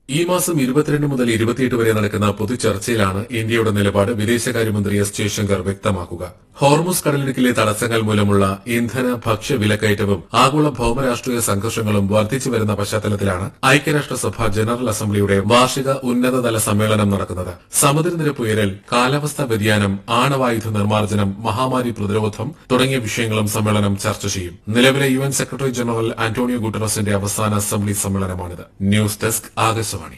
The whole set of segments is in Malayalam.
ഈ മാസം ഇരുപത്തിരണ്ട് മുതൽ ഇരുപത്തിയെട്ട് വരെ നടക്കുന്ന പൊതുചർച്ചയിലാണ് ഇന്ത്യയുടെ നിലപാട് വിദേശകാര്യമന്ത്രി എസ് ജയശങ്കർ വ്യക്തമാക്കുക ഹോർമുസ് കടലിടുക്കിലെ തടസ്സങ്ങൾ മൂലമുള്ള ഇന്ധന ഭക്ഷ്യ വിലക്കയറ്റവും ആഗോള ഭൌമരാഷ്ട്രീയ സംഘർഷങ്ങളും വർദ്ധിച്ചു വരുന്ന പശ്ചാത്തലത്തിലാണ് ഐക്യരാഷ്ട്രസഭ ജനറൽ അസംബ്ലിയുടെ വാർഷിക ഉന്നതതല സമ്മേളനം നടക്കുന്നത് സമുദ്രനിരപ്പ് ഉയരൽ കാലാവസ്ഥാ വ്യതിയാനം ആണവായുധ നിർമ്മാർജ്ജനം മഹാമാരി പ്രതിരോധം തുടങ്ങിയ വിഷയങ്ങളും സമ്മേളനം ചർച്ച ചെയ്യും നിലവിലെ U N secretary general Antonio ഗുട്ടറസിന്റെ അവസാന അസംബ്ലി സമ്മേളനമാണിത് ന്യൂസ് ഡെസ്ക് ആകാശവാണി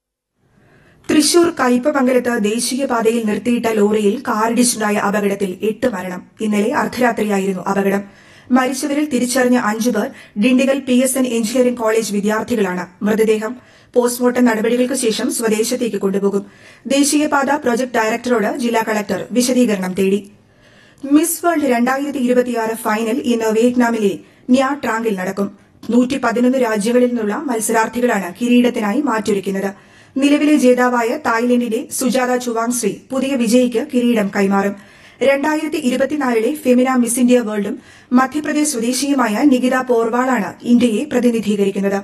തൃശൂർ കയ്പമംഗലത്ത് ദേശീയപാതയിൽ നിർത്തിയിട്ട ലോറിയിൽ കാറിടിച്ചുണ്ടായ അപകടത്തിൽ എട്ട് മരണം ഇന്നലെ അർദ്ധരാത്രിയായിരുന്നു അപകടം മരിച്ചവരിൽ തിരിച്ചറിഞ്ഞ അഞ്ചു പേർ Dindigul P S N engineering college വിദ്യാർത്ഥികളാണ് മൃതദേഹം പോസ്റ്റ്മോർട്ടം നടപടികൾക്ക് ശേഷം സ്വദേശത്തേക്ക് കൊണ്ടുപോകും ദേശീയപാത പ്രൊജക്ട് ഡയറക്ടറോട് ജില്ലാ കളക്ടർ വിശദീകരണം തേടി മിസ് വേൾഡ് രണ്ടായിരത്തി ഇരുപത്തിയാറ് ഫൈനൽ ഇന്ന് വിയറ്റ്നാമിലെ ന്യാ ട്രാങ്ങിൽ നടക്കും നൂറ്റി പതിനൊന്ന് രാജ്യങ്ങളിൽ നിന്നുള്ള മത്സരാർത്ഥികളാണ് കിരീടത്തിനായി മാറ്റൊരുക്കുന്നത് നിലവിലെ ജേതാവായ തായ്ലൻഡിന്റെ സുജാത ചുവാങ്ശ്രീ പുതിയ വിജയിക്ക് കിരീടം കൈമാറും രണ്ടായിരത്തി ഇരുപത്തിനാലിലെ ഫെമിന മിസ് ഇന്ത്യ വേൾഡും മധ്യപ്രദേശ് സ്വദേശിയുമായ നികിത പോർവാളാണ് ഇന്ത്യയെ പ്രതിനിധീകരിക്കുന്നത്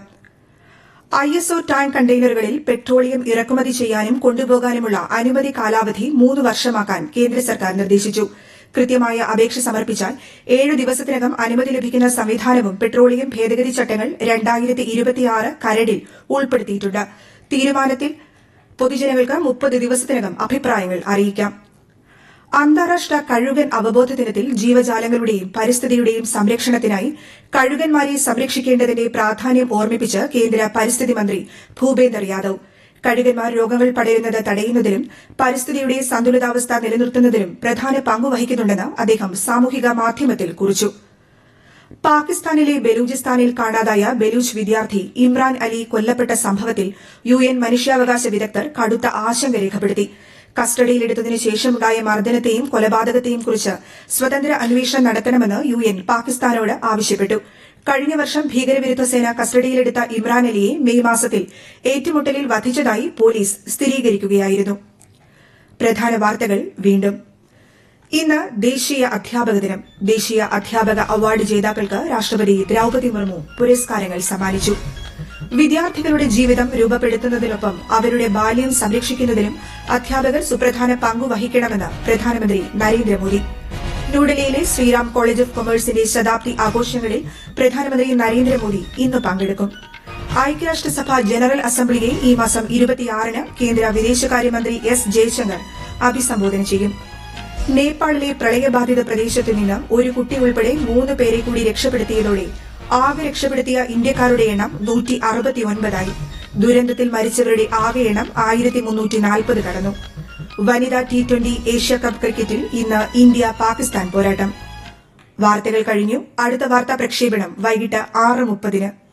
ഐ എസ് ഒ ടാങ്ക് കണ്ടെയ്നറുകളിൽ പെട്രോളിയം ഇറക്കുമതി ചെയ്യാനും കൊണ്ടുപോകാനുമുള്ള അനുമതി കാലാവധി മൂന്ന് വർഷമാക്കാൻ കേന്ദ്ര സർക്കാർ നിർദ്ദേശിച്ചു കൃത്യമായ അപേക്ഷ സമർപ്പിച്ചാൽ ഏഴ് ദിവസത്തിനകം അനുമതി ലഭിക്കുന്ന സംവിധാനവും പെട്രോളിയം ഭേദഗതി ചട്ടങ്ങൾ രണ്ടായിരത്തി ഇരുപത്തിയാറ് കരടിൽ ഉൾപ്പെടുത്തിയിട്ടുണ്ട് തീരുമാനത്തിൽ പൊതുജനങ്ങൾക്ക് മുപ്പത് ദിവസത്തിനകം അഭിപ്രായങ്ങൾ അറിയിക്കാം അന്താരാഷ്ട്ര കഴുകൻ അവബോധ ദിനത്തിൽ ജീവജാലങ്ങളുടെയും പരിസ്ഥിതിയുടെയും സംരക്ഷണത്തിനായി കഴുകന്മാരെ സംരക്ഷിക്കേണ്ടതിന്റെ പ്രാധാന്യം ഓർമ്മിപ്പിച്ച് കേന്ദ്ര പരിസ്ഥിതി മന്ത്രി ഭൂപേന്ദർ യാദവ് കഴുകന്മാർ രോഗങ്ങൾ പടരുന്നത് തടയുന്നതിലും പരിസ്ഥിതിയുടെ സന്തുലിതാവസ്ഥ നിലനിർത്തുന്നതിലും പ്രധാന പങ്ക് വഹിക്കുന്നുണ്ടെന്ന് അദ്ദേഹം സാമൂഹിക മാധ്യമത്തിൽ കുറിച്ചു പാകിസ്ഥാനിലെ ബലൂചിസ്ഥാനിൽ കാണാതായ ബലൂച്ച് വിദ്യാർത്ഥി ഇമ്രാൻ അലി കൊല്ലപ്പെട്ട സംഭവത്തിൽ യു എൻ മനുഷ്യാവകാശ വിദഗ്ധർ കടുത്ത ആശങ്ക രേഖപ്പെടുത്തി കസ്റ്റഡിയിലെടുത്തതിനു ശേഷമുണ്ടായ മർദ്ദനത്തെയും കൊലപാതകത്തെയും കുറിച്ച് സ്വതന്ത്ര അന്വേഷണം നടത്തണമെന്ന് യു എൻ പാകിസ്ഥാനോട് ആവശ്യപ്പെട്ടു കഴിഞ്ഞ വർഷം ഭീകരവിരുദ്ധ സേന കസ്റ്റഡിയിലെടുത്ത ഇമ്രാൻ അലിയെ മെയ് മാസത്തിൽ ഏറ്റുമുട്ടലിൽ വധിച്ചതായി പോലീസ് സ്ഥിരീകരിക്കുകയായിരുന്നു പ്രധാന വാർത്തകൾ വീണ്ടും ഇന്ന് ദേശീയ അധ്യാപക ദിനം ദേശീയ അധ്യാപക അവാർഡ് ജേതാക്കൾക്ക് രാഷ്ട്രപതി ദ്രൌപതി മുർമു പുരസ്കാരങ്ങൾ സമ്മാനിച്ചു വിദ്യാർത്ഥികളുടെ ജീവിതം രൂപപ്പെടുത്തുന്നതിനൊപ്പം അവരുടെ ബാല്യം സംരക്ഷിക്കുന്നതിനും അധ്യാപകർ സുപ്രധാന പങ്കു വഹിക്കണമെന്ന് പ്രധാനമന്ത്രി നരേന്ദ്രമോദി ന്യൂഡൽഹിയിലെ ശ്രീറാം കോളേജ് ഓഫ് കൊമേഴ്സിന്റെ ശതാബ്ദി ആഘോഷങ്ങളിൽ പ്രധാനമന്ത്രി നരേന്ദ്രമോദി ഇന്ന് പങ്കെടുക്കും ഐക്യരാഷ്ട്രസഭ ജനറൽ അസംബ്ലിയെ ഈ മാസം ഇരുപത്തിയാറിന് കേന്ദ്ര വിദേശകാര്യമന്ത്രി എസ് ജയശങ്കർ അഭിസംബോധന ചെയ്യും നേപ്പാളിലെ പ്രളയബാധിത പ്രദേശത്ത് നിന്ന് ഒരു കുട്ടി ഉൾപ്പെടെ മൂന്ന് പേരെ കൂടി രക്ഷപ്പെടുത്തിയതോടെ ആകെ രക്ഷപ്പെടുത്തിയ ഇന്ത്യക്കാരുടെ എണ്ണം നൂറ്റി അറുപത്തിയൊൻപതായി ദുരന്തത്തിൽ മരിച്ചവരുടെ ആകെ എണ്ണം ആയിരത്തി മുന്നൂറ്റി നാൽപ്പത് കടന്നു വനിതാ ടി ട്വന്റി ഏഷ്യ കപ്പ് ക്രിക്കറ്റിൽ ഇന്ന് ഇന്ത്യ പാകിസ്ഥാൻ പോരാട്ടം വാർത്തകൾ കഴിഞ്ഞു അടുത്ത വാർത്താ പ്രക്ഷേപണം വൈകിട്ട് ആറ് മുപ്പതിന്